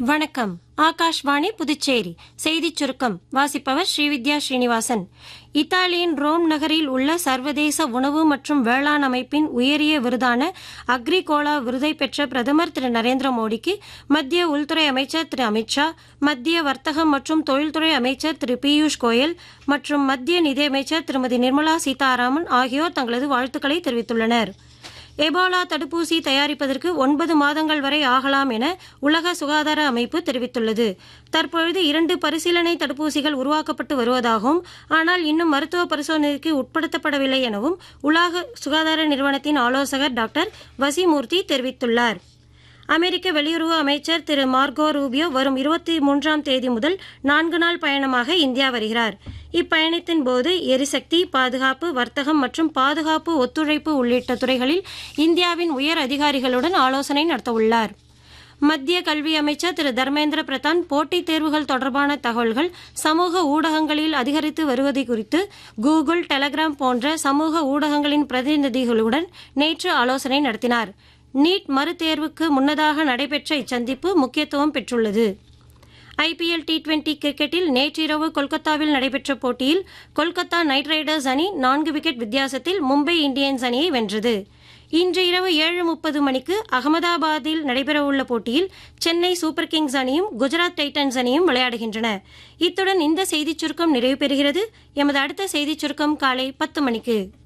வணக்கம் ஆகாஷ்வாணி புதுச்சேரி செய்திச் சுருக்கம் வாசிப்பவர் ஸ்ரீவித்யா ஸ்ரீனிவாசன் இத்தாலியின் ரோம் நகரில் உள்ள சர்வதேச உணவு மற்றும் வேளாண் அமைப்பின் உயரிய விருதான அக்ரிகோலா விருதை பெற்ற பிரதமர் திரு நரேந்திர மோடிக்கு மத்திய உள்துறை அமைச்சர் திரு அமித்ஷா மத்திய வர்த்தகம் மற்றும் தொழில்துறை அமைச்சர் திரு பியூஷ் கோயல் மற்றும் மத்திய நிதியமைச்சர் திருமதி நிர்மலா சீதாராமன் ஆகியோர் தங்களது வாழ்த்துக்களை தெரிவித்துள்ளனா் எபோலா தடுப்பூசி தயாரிப்பதற்கு ஒன்பது மாதங்கள் வரை ஆகலாம் என உலக சுகாதார அமைப்பு தெரிவித்துள்ளது தற்பொழுது இரண்டு பரிசீலனை தடுப்பூசிகள் உருவாக்கப்பட்டு வருவதாகவும் ஆனால் இன்னும் மருத்துவ பரிசோதனைக்கு உட்படுத்தப்படவில்லை எனவும் உலக சுகாதார நிறுவனத்தின் ஆலோசகர் டாக்டர் வசிமூர்த்தி தெரிவித்துள்ளார் அமெரிக்க வெளியுறவு அமைச்சர் திரு மார்கோ ரூபியோ வரும் இருபத்தி மூன்றாம் தேதி முதல் நான்கு நாள் பயணமாக இந்தியா வருகிறார் இப்பயணத்தின் போது எரிசக்தி பாதுகாப்பு வர்த்தகம் மற்றும் பாதுகாப்பு ஒத்துழைப்பு உள்ளிட்ட துறைகளில் இந்தியாவின் உயர் அதிகாரிகளுடன் ஆலோசனை நடத்தவுள்ளார் மத்திய கல்வி அமைச்சர் திரு தர்மேந்திர பிரதான் போட்டித் தேர்வுகள் தொடர்பான தகவல்கள் சமூக ஊடகங்களில் அதிகரித்து வருவது குறித்து கூகுள் டெலகிராம் போன்ற சமூக ஊடகங்களின் பிரதிநிதிகளுடன் நேற்று ஆலோசனை நடத்தினார் நீட் மறுதேர்வுக்கு முன்னதாக நடைபெற்ற இச்சந்திப்பு முக்கியத்துவம் பெற்றுள்ளது ஐபிஎல் டி டுவெண்டி கிரிக்கெட்டில் நேற்றிரவு கொல்கத்தாவில் நடைபெற்ற போட்டியில் கொல்கத்தா நைட் ரைடர்ஸ் அணி நான்கு விக்கெட் வித்தியாசத்தில் மும்பை இந்தியன்ஸ் அணியை வென்றது இன்று இரவு ஏழு முப்பது மணிக்கு அகமதாபாத்தில் நடைபெறவுள்ள போட்டியில் சென்னை சூப்பர் கிங்ஸ் அணியும் குஜராத் டைட்டன்ஸ் அணியும் விளையாடுகின்றன இத்துடன் இந்த செய்திச் சுருக்கம் நிறைவு பெறுகிறது எமது அடுத்த செய்திச் சுருக்கம் காலை பத்து மணிக்கு